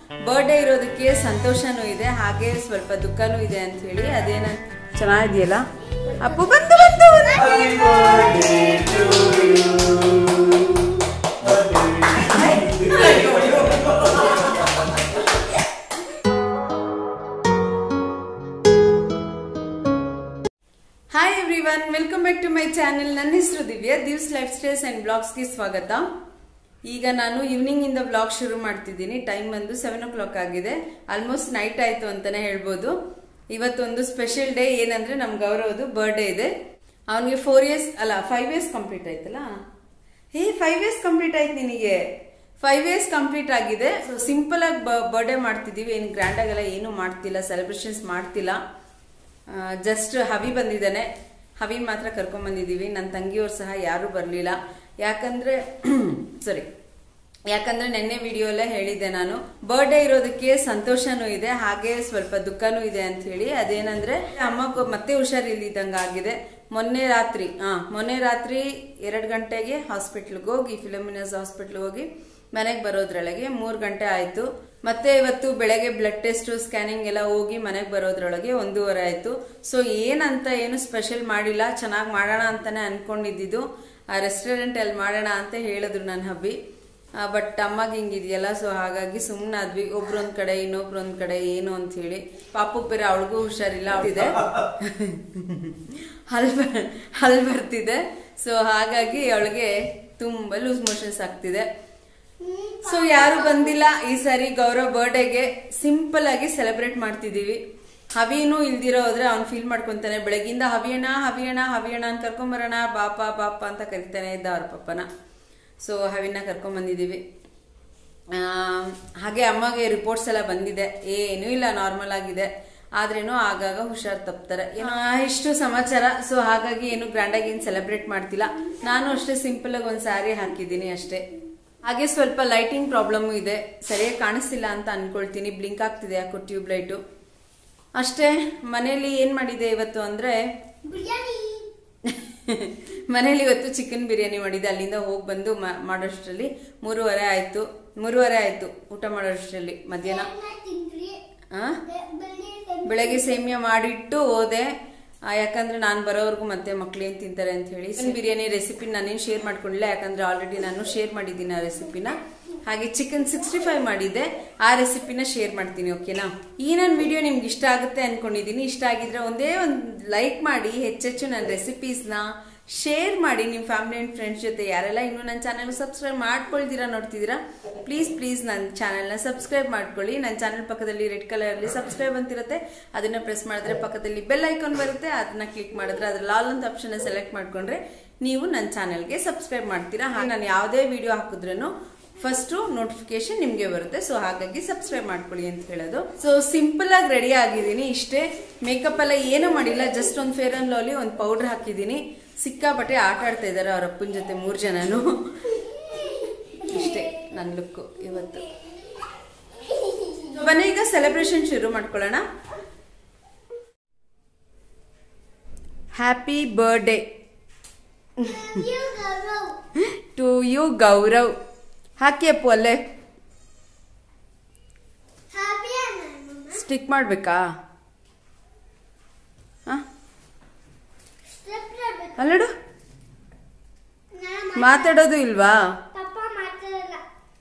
Birthday ಇರೋದಕ್ಕೆ ಸಂತೋಷನೂ ಇದೆ ಹಾಗೆ ಸ್ವಲ್ಪ ದುಃಖನೂ ಇದೆ ಅಂತ ಹೇಳಿ ಅದೇನ ಚೆನ್ನಾಗಿದೆಯಲ್ಲ ಅಪ್ಪು ಬಂದು ಬಂದು hi everyone welcome back to my channel ನನ್ನ ಹೆಸರು Divya Divs life styles and ಬ್ಲಾಗ್ಸ್ಗೆ ಸ್ವಾಗತ ಈಗ ನಾನು ಈವ್ನಿಂಗ್ ಇಂದ ಬ್ಲಾಗ್ ಶುರು ಮಾಡ್ತಿದ್ದೀನಿ ಟೈಮ್ ಬಂದು ಸೆವೆನ್ ಓ ಕ್ಲಾಕ್ ಆಗಿದೆ ಆಲ್ಮೋಸ್ಟ್ ನೈಟ್ ಆಯ್ತು ಅಂತಾನೆ ಹೇಳ್ಬೋದು ಇವತ್ತೊಂದು ಸ್ಪೆಷಲ್ ಡೇ ಏನಂದ್ರೆ ನಮ್ ಗೌರವದು ಬರ್ಡೇ ಇದೆ ಅವನಿಗೆ ಫೋರ್ ಇಯರ್ಸ್ ಅಲ್ಲ ಫೈವ್ ಇಯರ್ಸ್ ಕಂಪ್ಲೀಟ್ ಆಯ್ತಲ್ಲ ಹೇ ಫೈವ್ ಇಯರ್ಸ್ ಕಂಪ್ಲೀಟ್ ಆಯ್ತು ನಿನಗೆ ಫೈವ್ ಇಯರ್ಸ್ ಕಂಪ್ಲೀಟ್ ಆಗಿದೆ ಸೊ ಸಿಂಪಲ್ ಆಗಿ ಬರ್ಡೇ ಮಾಡ್ತಿದೀವಿ ಏನು ಗ್ರ್ಯಾಂಡ್ ಆಗೆಲ್ಲ ಏನು ಮಾಡ್ತಿಲ್ಲ ಸೆಲೆಬ್ರೇಷನ್ಸ್ ಮಾಡ್ತಿಲ್ಲ ಜಸ್ಟ್ ಹವಿ ಬಂದಿದ್ದಾನೆ ಹವಿನ್ ಮಾತ್ರ ಕರ್ಕೊಂಡ್ ಬಂದಿದೀವಿ ನನ್ನ ತಂಗಿಯವ್ರು ಸಹ ಯಾರು ಬರಲಿಲ್ಲ ಯಾಕಂದ್ರೆ ಸಾರಿ ಯಾಕಂದ್ರೆ ನೆನ್ನೆ ವಿಡಿಯೋಲ್ಲೇ ಹೇಳಿದ್ದೆ ನಾನು ಬರ್ಡೇ ಇರೋದಕ್ಕೆ ಸಂತೋಷನೂ ಇದೆ ಹಾಗೆ ಸ್ವಲ್ಪ ದುಃಖನೂ ಇದೆ ಅಂತ ಹೇಳಿ ಅದೇನಂದ್ರೆ ಅಮ್ಮ ಮತ್ತೆ ಹುಷಾರಿಲ್ದಂಗ ಆಗಿದೆ ಮೊನ್ನೆ ರಾತ್ರಿ ಹಾ ಮೊನ್ನೆ ರಾತ್ರಿ ಎರಡು ಗಂಟೆಗೆ ಹಾಸ್ಪಿಟ್ಲ್ಗೆ ಹೋಗಿ ಫಿಲಮಿನಸ್ ಹಾಸ್ಪಿಟ್ಲ್ಗೆ ಹೋಗಿ ಮನೆಗೆ ಬರೋದ್ರೊಳಗೆ ಮೂರು ಗಂಟೆ ಆಯ್ತು ಮತ್ತೆ ಇವತ್ತು ಬೆಳಗ್ಗೆ ಬ್ಲಡ್ ಟೆಸ್ಟ್ ಸ್ಕ್ಯಾನಿಂಗ್ ಎಲ್ಲ ಹೋಗಿ ಮನೆಗೆ ಬರೋದ್ರೊಳಗೆ ಒಂದೂವರೆ ಆಯ್ತು ಸೊ ಏನಂತ ಏನು ಸ್ಪೆಷಲ್ ಮಾಡಿಲ್ಲ ಚೆನ್ನಾಗಿ ಮಾಡೋಣ ಅಂತಾನೆ ಅನ್ಕೊಂಡಿದ್ದು ಆ ರೆಸ್ಟೋರೆಂಟ್ ಅಲ್ಲಿ ಮಾಡೋಣ ಅಂತ ಹೇಳಿದ್ರು ನನ್ನ ಹಬ್ಬಿ ಬಟ್ ಅಮ್ಮಗೆ ಹಿಂಗಿದೆಯಲ್ಲ ಸೊ ಹಾಗಾಗಿ ಸುಮ್ಮನಾದ್ವಿ ಒಬ್ರೊಂದ್ ಕಡೆ ಇನ್ನೊಬ್ರೊಂದ್ ಕಡೆ ಏನು ಅಂತ ಹೇಳಿ ಪಾಪಕ್ ಬೇರೆ ಅವಳಿಗೂ ಹುಷಾರಿಲ್ಲ ಇದೆ ಹಲ್ ಬ- ಹಲ್ ಬರ್ತಿದೆ ಸೊ ಹಾಗಾಗಿ ಅವಳಿಗೆ ತುಂಬಾ ಲೂಸ್ ಮೋಷನ್ಸ್ ಆಗ್ತಿದೆ ಸೊ ಯಾರು ಬಂದಿಲ್ಲ ಈ ಸಾರಿ ಗೌರವ್ ಬರ್ಡೇಗೆ ಸಿಂಪಲ್ ಆಗಿ ಸೆಲೆಬ್ರೇಟ್ ಮಾಡ್ತಿದೀವಿ ಹವಿನೂ ಇಲ್ದಿರೋ ಹೋದ್ರೆ ಅವ್ನು ಫೀಲ್ ಮಾಡ್ಕೊಂತಾನೆ ಬೆಳಗಿಂದ ಹವಿಯಣ ಹವಿಯಣ ಹವಿಯಣ ಅಂತ ಕರ್ಕೊಂಬರೋಣ ಬಾಪ ಬಾಪ ಅಂತ ಕರಿತಾನೆ ಇದ್ದ ಅವ್ರ ಪಪ್ಪನ ಸೊ ಹವಿನ ಕರ್ಕೊಂಡ್ ಬಂದಿದೀವಿ ಆ, ಹಾಗೆ ಅಮ್ಮಗೆ ರಿಪೋರ್ಟ್ಸ್ ಎಲ್ಲ ಬಂದಿದೆ ಏನೂ ಇಲ್ಲ ನಾರ್ಮಲ್ ಆಗಿದೆ ಆದ್ರೇನು ಆಗಾಗ ಹುಷಾರ್ ತಪ್ತಾರೆ ಏನೋ ಇಷ್ಟು ಸಮಾಚಾರ ಸೊ ಹಾಗಾಗಿ ಏನು ಗ್ರ್ಯಾಂಡ್ ಆಗಿ ಏನು ಸೆಲೆಬ್ರೇಟ್ ಮಾಡ್ತಿಲ್ಲ ನಾನು ಅಷ್ಟೇ ಸಿಂಪಲ್ ಆಗಿ ಒಂದು ಸ್ಯಾರಿ ಹಾಕಿದ್ದೀನಿ ಅಷ್ಟೇ ಹಾಗೆ ಸ್ವಲ್ಪ ಲೈಟಿಂಗ್ ಪ್ರಾಬ್ಲಮ್ ಇದೆ ಸರಿಯಾಗಿ ಕಾಣಿಸ್ತಿಲ್ಲ ಅಂತ ಅನ್ಕೊಳ್ತೀನಿ ಬ್ಲಿಂಕ್ ಆಗ್ತಿದೆ ಯಾಕೋ ಟ್ಯೂಬ್ ಲೈಟು ಅಷ್ಟೇ ಮನೇಲಿ ಏನ್ ಮಾಡಿದೆ ಇವತ್ತು ಅಂದ್ರೆ ಬಿರಿಯಾನಿ ಮನೇಲಿ ಇವತ್ತು ಚಿಕನ್ ಬಿರಿಯಾನಿ ಮಾಡಿದ್ದೆ ಅಲ್ಲಿಂದ ಹೋಗಿ ಬಂದು ಮಾ- ಮಾಡೋಷ್ಟರಲ್ಲಿ ಮೂರುವರೆ ಆಯ್ತು ಮೂರುವರೆ ಆಯ್ತು ಊಟ ಮಾಡೋಷ್ಟರಲ್ಲಿ ಮಧ್ಯಾಹ್ನ ತಿಂದ್ರಿ ಆ? ಬೆಳಗ್ಗೆ ಸೇಮಿಯಾ ಮಾಡಿಟ್ಟು ಹೋದೆ ಆ, ಯಾಕಂದ್ರೆ ನಾನು ಬರೋವರೆಗೂ ಮತ್ತೆ ಮಕ್ಳು ಏನ್ ತಿಂತಾರೆ ಅಂತ ಹೇಳಿ ಚಿಕನ್ ಬಿರಿಯಾನಿ ರೆಸಿಪಿ ನಾನೇನು ಶೇರ್ ಮಾಡ್ಕೊಂಡಿಲ್ಲ ಯಾಕಂದ್ರೆ ಆಲ್ರೆಡಿ ನಾನು ಶೇರ್ ಮಾಡಿದ್ದೀನಿ ಆ ರೆಸಿಪಿನ ಹಾಗೆ ಚಿಕನ್ ಸಿಕ್ಸ್ಟಿ ಫೈವ್ ಮಾಡಿದ್ದೆ ಆ ರೆಸಿಪಿನ ಶೇರ್ ಮಾಡ್ತೀನಿ ಓಕೆನಾ ಈ ನನ್ನ ವಿಡಿಯೋ ನಿಮ್ಗೆ ಇಷ್ಟ ಆಗುತ್ತೆ ಅನ್ಕೊಂಡಿದೀನಿ ಇಷ್ಟ ಆಗಿದ್ರೆ ಒಂದೇ ಒಂದು ಲೈಕ್ ಮಾಡಿ ಹೆಚ್ಚೆಚ್ಚು ನನ್ನ ರೆಸಿಪೀಸ್ನ ಶೇರ್ ಮಾಡಿ ನಿಮ್ಮ ಫ್ಯಾಮಿಲಿ ಅಂಡ್ ಫ್ರೆಂಡ್ಸ್ ಜೊತೆ ಯಾರೆಲ್ಲ ಇನ್ನೂ ನನ್ನ ಚಾನಲ್ ಸಬ್ಸ್ಕ್ರೈಬ್ ಮಾಡ್ಕೊಳ್ತೀರಾ ನೋಡ್ತಿದ್ದೀರಾ ಪ್ಲೀಸ್ ಪ್ಲೀಸ್ ನನ್ನ ಚಾನಲ್ನ ಸಬ್ಸ್ಕ್ರೈಬ್ ಮಾಡ್ಕೊಳ್ಳಿ ನನ್ನ ಚಾನಲ್ ಪಕ್ಕದಲ್ಲಿ ರೆಡ್ ಕಲರಲ್ಲಿ ಸಬ್ಸ್ಕ್ರೈಬ್ ಅಂತಿರುತ್ತೆ ಅದನ್ನ ಪ್ರೆಸ್ ಮಾಡಿದ್ರೆ ಪಕ್ಕದಲ್ಲಿ ಬೆಲ್ ಐಕಾನ್ ಬರುತ್ತೆ ಅದನ್ನ ಕ್ಲಿಕ್ ಮಾಡಿದ್ರೆ ಅದ್ರ ಲಾಲ್ ಅಂತ ಆಪ್ಷನ್ ಸೆಲೆಕ್ಟ್ ಮಾಡ್ಕೊಂಡ್ರೆ ನೀವು ನನ್ನ ಚಾನಲ್ಗೆ ಸಬ್ಸ್ಕ್ರೈಬ್ ಮಾಡ್ತೀರಾ ಹಾಗೆ ನಾನು ಯಾವುದೇ ವಿಡಿಯೋ ಹಾಕಿದ್ರೂ ಫಸ್ಟ್ ನೋಟಿಫಿಕೇಶನ್ ನಿಮ್ಗೆ ಬರುತ್ತೆ ಸೊ ಹಾಗಾಗಿ ಸಬ್ಸ್ಕ್ರೈಬ್ ಮಾಡ್ಕೊಳ್ಳಿ ಅಂತ ಹೇಳೋದು ಸೊ ಸಿಂಪಲ್ ಆಗಿ ರೆಡಿ ಆಗಿದ್ದೀನಿ ಇಷ್ಟೇ ಮೇಕಪ್ ಎಲ್ಲ ಏನೂ ಮಾಡಿಲ್ಲ ಜಸ್ಟ್ ಒಂದು ಫೇರ್ ಅಂಡ್ ಲವ್ಲಿ ಒಂದು ಪೌಡರ್ ಹಾಕಿದ್ದೀನಿ ಸಿಕ್ಕಾಪಟ್ಟೆ ಆಟ ಆಡ್ತಾ ಇದ್ದಾರೆ ಅವ್ರ ಅಪ್ಪನ ಜೊತೆ ಮೂರು ಜನನು ಇಷ್ಟೇ ನನ್ನ ಲುಕ್ಕು ಇವತ್ತು ಬನ್ನಿ ಈಗ ಸೆಲೆಬ್ರೇಷನ್ ಶುರು ಮಾಡ್ಕೊಳ್ಳೋಣ happy birthday to you Gaurav ಹಾಕಿ ಅಪ್ಪು ಅಲ್ಲೇ ಸ್ಟಿಕ್ ಮಾಡ್ಬೇಕಾ ಹಾ ಅಲ್ಲಡು ಮಾತಾಡೋದು ಇಲ್ವಾ ಪಪ್ಪ ಮಾತಾಡಲ್ಲ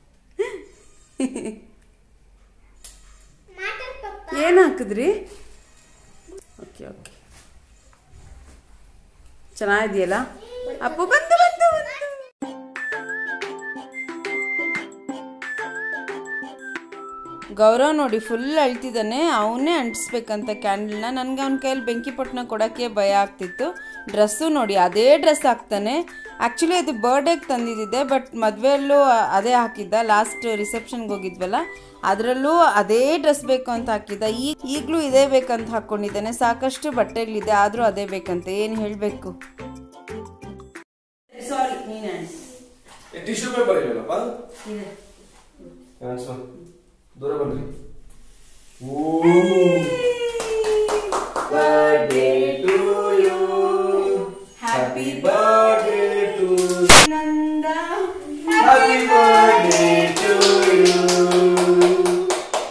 ಮಾತಾಡ್ ಪಪ್ಪ ಏನ್ ಹಾಕಿದ್ರಿ ಓಕೆ ಓಕೆ ಚೆನ್ನಾಗಿದೆಯಲ್ಲ ಅಪ್ಪು ಬಂದು ಬಂದು ಬಂದು ಗೌರವ್ ನೋಡಿ ಫುಲ್ ಅಳ್ತಿದ್ದಾನೆ ಅವನೇ ಅಂಟಿಸ್ಬೇಕಂತ ಕ್ಯಾಂಡಲ್ನ ನನಗೆ ಅವನ ಕೈಯಲ್ಲಿ ಬೆಂಕಿ ಪೊಟ್ಟಣ ಕೊಡೋಕ್ಕೆ ಭಯ ಆಗ್ತಿತ್ತು ಡ್ರೆಸ್ಸು ನೋಡಿ ಅದೇ ಡ್ರೆಸ್ ಹಾಕ್ತಾನೆ ಆ್ಯಕ್ಚುಲಿ ಅದು ಬರ್ಡೇಗೆ ತಂದಿದ್ದೆ ಬಟ್ ಮದುವೆಯಲ್ಲೂ ಅದೇ ಹಾಕಿದ್ದ ಲಾಸ್ಟ್ ರಿಸೆಪ್ಷನ್ಗೆ ಹೋಗಿದ್ವಲ್ಲ ಅದರಲ್ಲೂ ಅದೇ ಡ್ರೆಸ್ ಬೇಕು ಅಂತ ಹಾಕಿದ್ದ ಈಗ ಈಗಲೂ ಇದೇ ಬೇಕಂತ ಹಾಕ್ಕೊಂಡಿದ್ದಾನೆ ಸಾಕಷ್ಟು ಬಟ್ಟೆಗಳಿದೆ ಆದರೂ ಅದೇ ಬೇಕಂತ ಏನು ಹೇಳಬೇಕು ಸಾರಿ ನೀನು ಟಿಶ್ಯೂ ಪೇಪರ್ ಇಲ್ಲಪ್ಪ ದೂರ ಬನ್ರಿ oh birthday to you happy birthday to Nanda happy birthday to you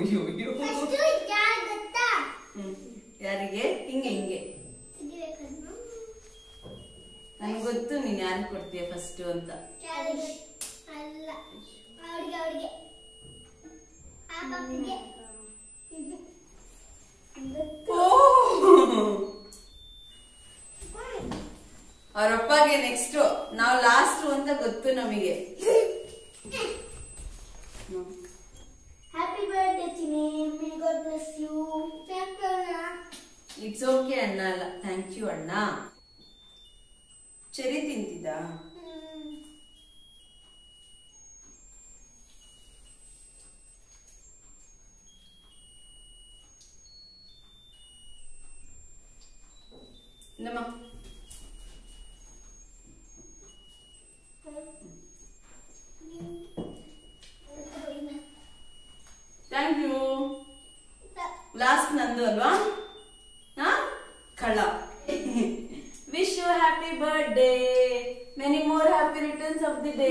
ಅಯ್ಯೋ ಅಯ್ಯೋ ಫಸ್ಟ್ ಯಾರು ಗೊತ್ತಾ ಹ್ಮ್. ಯಾರಿಗೆ ಹಿಂಗೆ ಹಿಂಗೆ ತೆಗಿಬೇಕಲ್ವಾ? ನಂಗೆ ಗೊತ್ತು ನೀನ್ ಯಾರು ಕೊಡ್ತೀಯ ಫಸ್ಟ್ ಅಂತ ಯಾರಿಗೆ? ಅಲ್ಲ ಅವ್ರಿಗೆ ಅವ್ರಿಗೆ ಆ ಪಾಪಿಗೆ ಅವರಪ್ಪಗೆ ನೆಕ್ಸ್ಟ್ ನಾವು ಲಾಸ್ಟ್ ಅಂತ ಗೊತ್ತು ನಮಗೆ happy birthday Chini may God bless you it's okay ಅಣ್ಣ ಅಲ್ಲ ಥ್ಯಾಂಕ್ ಯು ಅಣ್ಣ ಚೆರಿ ತಿಂತಿದ್ದ ನಮ್ಮ ಥ್ಯಾಂಕ್ ಯು ಲಾಸ್ಟ್ ನಂದು ಅಲ್ವಾ ಹಾ ಕಳ್ಳ wish you happy birthday many more happy returns of the day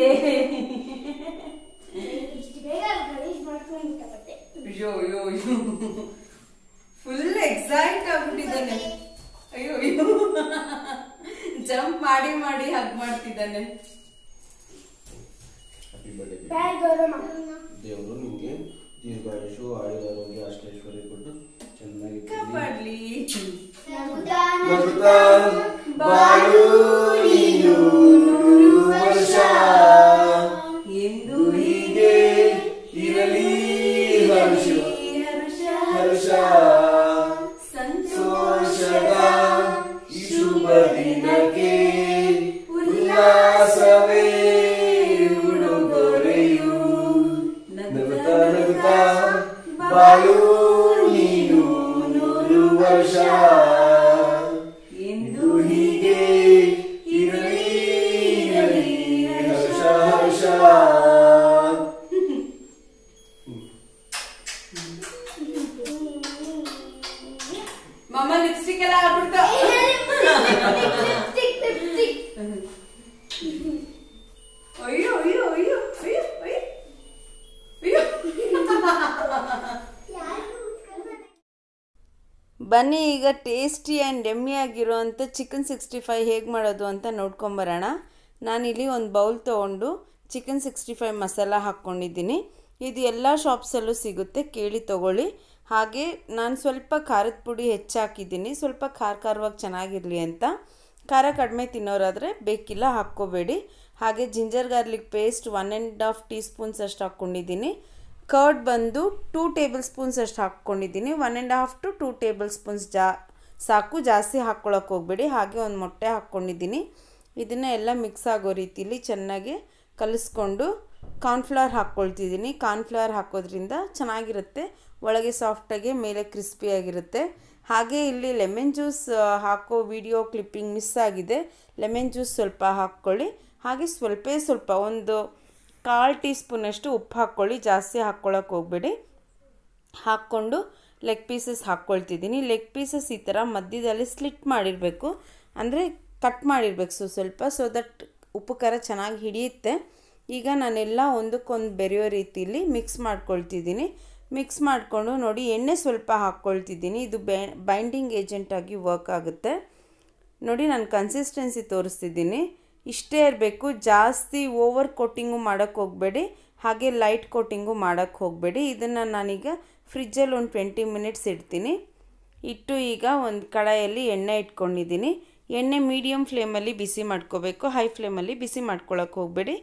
ಇಷ್ಟು ಬೇಗ ಗಣೇಶ್ ಮಾಡ್ಕೊಂಡು ಇಷ್ಟಪಟ್ಟೆ ಅಯ್ಯೋ ಅಯ್ಯೋ ಅಯ್ಯೋ ಫುಲ್ ಎಕ್ಸೈಟ್ ಆಗ್ಬಿಟ್ಟಿದ್ದಾನೆ ಅಯ್ಯೋ ಅಯ್ಯೋ ಜಂಪ್ ಮಾಡಿ ಮಾಡಿ ಹಗ್ ಮಾಡ್ತಿದ್ದಾನೆ ಹ್ಯಾಪಿ ಬರ್ಡೇ ಬ್ಯಾಗ್ ಗೌರಮ್ಮ ದೇವರು ನಿಮಗೆ ದೀರ್ಘಾಯುಷು ಆಯುರಾರೋಗ್ಯ ಅಷ್ಟೈಶ್ವರ್ಯ ಕೊಟ್ಟು ಚೆನ್ನಾಗಿ ಕಾಪಾಡ್ಲಿ ನಗುತ್ತಾ ಬಾಳು ನೀನು ನೂರು ವರ್ಷ ಎಂದು ಹೀಗೆ ಇರಲಿ ಹರ್ಷ ಹರ್ಷ ಹರ್ಷ ಸಂತೋಷದ ಈ ಶುಭ ದಿನಕ್ಕೆ ಉಲ್ಲಾಸವೇ ಉಡುಗೊರೆಯು ನಗುತ್ತಾ ನಗುತ್ತಾ ಬಾಳು ನೀನು ನೂರು ವರ್ಷ ಎಂದು ಇದು ಹೀಗೆ ಇರಲಿ ಇರಲಿ ಹರ್ಷ ಹರ್ಷ ಮಮ್ಮ ಲಿಪ್ಸ್ಟಿಕ್ ಎಲ್ಲ ಆಗ್ಬಿಡ್ತು ಅಯ್ಯೋ ಅಯ್ಯೋ ಅಯ್ಯೋ ಅಯ್ಯೋ ಅಯ್ಯೋ ಅಯ್ಯೋ ಬನ್ನಿ ಈಗ ಟೇಸ್ಟಿ ಆ್ಯಂಡ್ ಎಮ್ಮಿ ಆಗಿರೋವಂಥ ಚಿಕನ್ ಸಿಕ್ಸ್ಟಿ ಫೈವ್ ಹೇಗೆ ಮಾಡೋದು ಅಂತ ನೋಡ್ಕೊಂಬರೋಣ ನಾನಿಲ್ಲಿ ಒಂದು ಬೌಲ್ ತೊಗೊಂಡು ಚಿಕನ್ ಸಿಕ್ಸ್ಟಿ ಫೈವ್ ಮಸಾಲ ಹಾಕ್ಕೊಂಡಿದ್ದೀನಿ ಇದು ಎಲ್ಲ ಶಾಪ್ಸಲ್ಲೂ ಸಿಗುತ್ತೆ ಕೇಳಿ ತೊಗೊಳ್ಳಿ ಹಾಗೆ ನಾನು ಸ್ವಲ್ಪ ಖಾರದ ಪುಡಿ ಹೆಚ್ಚಾಕಿದ್ದೀನಿ ಸ್ವಲ್ಪ ಖಾರ ಖಾರವಾಗಿ ಚೆನ್ನಾಗಿರಲಿ ಅಂತ ಖಾರ ಕಡಿಮೆ ತಿನ್ನೋರಾದರೆ ಬೇಕಿಲ್ಲ ಹಾಕ್ಕೋಬೇಡಿ ಹಾಗೆ ginger garlic paste one and half teaspoons ಅಷ್ಟು ಹಾಕ್ಕೊಂಡಿದ್ದೀನಿ ಕರ್ಡ್ ಬಂದು ಟೂ ಟೇಬಲ್ ಸ್ಪೂನ್ಸ್ ಅಷ್ಟು ಹಾಕ್ಕೊಂಡಿದ್ದೀನಿ one and half to two tablespoons ಜಾ ಸಾಕು ಜಾಸ್ತಿ ಹಾಕ್ಕೊಳಕ್ಕೆ ಹೋಗ್ಬೇಡಿ ಹಾಗೆ ಒಂದು ಮೊಟ್ಟೆ ಹಾಕ್ಕೊಂಡಿದ್ದೀನಿ ಇದನ್ನು ಎಲ್ಲ ಮಿಕ್ಸ್ ಆಗೋ ರೀತಿಲಿ ಚೆನ್ನಾಗಿ ಕಲಿಸ್ಕೊಂಡು ಕಾರ್ನ್ಫ್ಲವರ್ ಹಾಕ್ಕೊಳ್ತಿದ್ದೀನಿ ಕಾರ್ನ್ಫ್ಲವರ್ ಹಾಕೋದ್ರಿಂದ ಚೆನ್ನಾಗಿರುತ್ತೆ ಒಳಗೆ ಸಾಫ್ಟಾಗಿ ಮೇಲೆ ಕ್ರಿಸ್ಪಿಯಾಗಿರುತ್ತೆ ಹಾಗೆ ಇಲ್ಲಿ ಲೆಮನ್ ಜ್ಯೂಸ್ ಹಾಕೋ ವಿಡಿಯೋ ಕ್ಲಿಪ್ಪಿಂಗ್ ಮಿಸ್ ಆಗಿದೆ ಲೆಮನ್ ಜ್ಯೂಸ್ ಸ್ವಲ್ಪ ಹಾಕ್ಕೊಳ್ಳಿ ಹಾಗೆ ಸ್ವಲ್ಪ ಸ್ವಲ್ಪ ಒಂದು ಕಾಲು ಟೀ ಸ್ಪೂನಷ್ಟು ಉಪ್ಪು ಹಾಕ್ಕೊಳ್ಳಿ ಜಾಸ್ತಿ ಹಾಕ್ಕೊಳಕ್ಕೆ ಹೋಗ್ಬೇಡಿ ಹಾಕ್ಕೊಂಡು ಲೆಗ್ ಪೀಸಸ್ ಹಾಕ್ಕೊಳ್ತಿದ್ದೀನಿ ಲೆಗ್ ಪೀಸಸ್ ಈ ಥರ ಮಧ್ಯದಲ್ಲಿ ಸ್ಲಿಟ್ ಮಾಡಿರಬೇಕು ಅಂದರೆ ಕಟ್ ಮಾಡಿರ್ಬೇಕು ಸೊ ಸ್ವಲ್ಪ ಸೊ ದಟ್ ಉಪ್ಪು ಖಾರ ಚೆನ್ನಾಗಿ ಹಿಡಿಯುತ್ತೆ ಈಗ ನಾನೆಲ್ಲ ಒಂದಕ್ಕೊಂದು ಬೆರೆಯೋ ರೀತಿಲಿ ಮಿಕ್ಸ್ ಮಾಡ್ಕೊಳ್ತಿದ್ದೀನಿ ಮಿಕ್ಸ್ ಮಾಡಿಕೊಂಡು ನೋಡಿ ಎಣ್ಣೆ ಸ್ವಲ್ಪ ಹಾಕ್ಕೊಳ್ತಿದ್ದೀನಿ ಇದು ಬೈಂಡಿಂಗ್ ಏಜೆಂಟಾಗಿ ವರ್ಕ್ ಆಗುತ್ತೆ ನೋಡಿ ನಾನು ಕನ್ಸಿಸ್ಟೆನ್ಸಿ ತೋರಿಸ್ತಿದ್ದೀನಿ ಇಷ್ಟೇ ಇರಬೇಕು ಜಾಸ್ತಿ ಓವರ್ ಕೋಟಿಂಗು ಮಾಡೋಕ್ಕೆ ಹೋಗಬೇಡಿ ಹಾಗೆ ಲೈಟ್ ಕೋಟಿಂಗು ಮಾಡೋಕ್ಕೆ ಹೋಗಬೇಡಿ ಇದನ್ನು ನಾನೀಗ ಫ್ರಿಜ್ಜಲ್ಲಿ ಒಂದು ಟ್ವೆಂಟಿ ಮಿನಿಟ್ಸ್ ಇಡ್ತೀನಿ ಇಟ್ಟು ಈಗ ಒಂದು ಕಡಾಯಲ್ಲಿ ಎಣ್ಣೆ ಇಟ್ಕೊಂಡಿದ್ದೀನಿ ಎಣ್ಣೆ ಮೀಡಿಯಮ್ ಫ್ಲೇಮಲ್ಲಿ ಬಿಸಿ ಮಾಡ್ಕೋಬೇಕು ಹೈ ಫ್ಲೇಮಲ್ಲಿ ಬಿಸಿ ಮಾಡ್ಕೊಳಕ್ಕೆ ಹೋಗಬೇಡಿ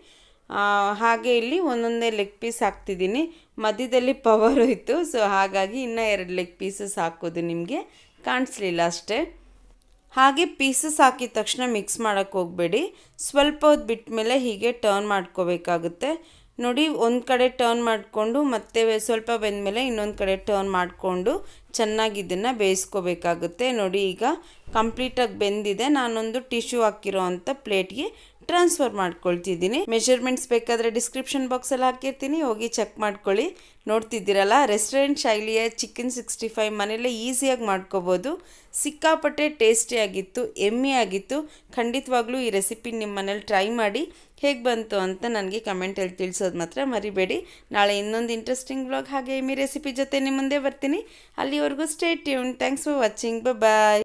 ಹಾಗೆ ಇಲ್ಲಿ ಒಂದೊಂದೇ ಲೆಗ್ ಪೀಸ್ ಹಾಕ್ತಿದ್ದೀನಿ ಮಧ್ಯದಲ್ಲಿ ಪವರ್ ಹೋಯಿತು ಸೊ ಹಾಗಾಗಿ ಇನ್ನೂ ಎರಡು ಲೆಗ್ ಪೀಸಸ್ ಹಾಕೋದು ನಿಮಗೆ ಕಾಣಿಸ್ಲಿಲ್ಲ ಅಷ್ಟೇ ಹಾಗೆ ಪೀಸಸ್ ಹಾಕಿದ ತಕ್ಷಣ ಮಿಕ್ಸ್ ಮಾಡೋಕ್ಕೆ ಹೋಗಬೇಡಿ ಸ್ವಲ್ಪ ಹೊತ್ತು ಬಿಟ್ಟ ಮೇಲೆ ಹೀಗೆ ಟರ್ನ್ ಮಾಡ್ಕೋಬೇಕಾಗುತ್ತೆ ನೋಡಿ ಒಂದು ಕಡೆ ಟರ್ನ್ ಮಾಡಿಕೊಂಡು ಮತ್ತೆ ಸ್ವಲ್ಪ ಬೆಂದಮೇಲೆ ಇನ್ನೊಂದು ಕಡೆ ಟರ್ನ್ ಮಾಡಿಕೊಂಡು ಚೆನ್ನಾಗಿ ಇದನ್ನು ಬೇಯಿಸ್ಕೋಬೇಕಾಗುತ್ತೆ ನೋಡಿ ಈಗ ಕಂಪ್ಲೀಟಾಗಿ ಬೆಂದಿದೆ ನಾನೊಂದು ಟಿಶ್ಯೂ ಹಾಕಿರೋ ಅಂಥ ಪ್ಲೇಟ್ಗೆ ಟ್ರಾನ್ಸ್ಫರ್ ಮಾಡ್ಕೊಳ್ತಿದ್ದೀನಿ ಮೆಷರ್ಮೆಂಟ್ಸ್ ಬೇಕಾದರೆ ಡಿಸ್ಕ್ರಿಪ್ಷನ್ ಬಾಕ್ಸಲ್ಲಿ ಹಾಕಿರ್ತೀನಿ ಹೋಗಿ ಚೆಕ್ ಮಾಡ್ಕೊಳ್ಳಿ ನೋಡ್ತಿದ್ದೀರಲ್ಲ ರೆಸ್ಟೋರೆಂಟ್ ಶೈಲಿಯ ಚಿಕನ್ ಸಿಕ್ಸ್ಟಿ ಫೈವ್ ಮನೇಲೇ ಈಸಿಯಾಗಿ ಮಾಡ್ಕೋಬೋದು ಸಿಕ್ಕಾಪಟ್ಟೆ ಟೇಸ್ಟಿಯಾಗಿತ್ತು ಎಮ್ಮಿಯಾಗಿತ್ತು ಖಂಡಿತವಾಗ್ಲೂ ಈ ರೆಸಿಪಿ ನಿಮ್ಮ ಮನೇಲಿ ಟ್ರೈ ಮಾಡಿ ಹೇಗೆ ಬಂತು ಅಂತ ನನಗೆ ಕಮೆಂಟಲ್ಲಿ ತಿಳಿಸೋದು ಮಾತ್ರ ಮರಿಬೇಡಿ ನಾಳೆ ಇನ್ನೊಂದು ಇಂಟ್ರೆಸ್ಟಿಂಗ್ ಬ್ಲಾಗ್ ಹಾಗೆ ಎಮ್ಮಿ ರೆಸಿಪಿ ಜೊತೆ ನಿಮ್ಮ ಮುಂದೆ ಬರ್ತೀನಿ ಅಲ್ಲಿವರೆಗೂ stay tune thanks for watching bye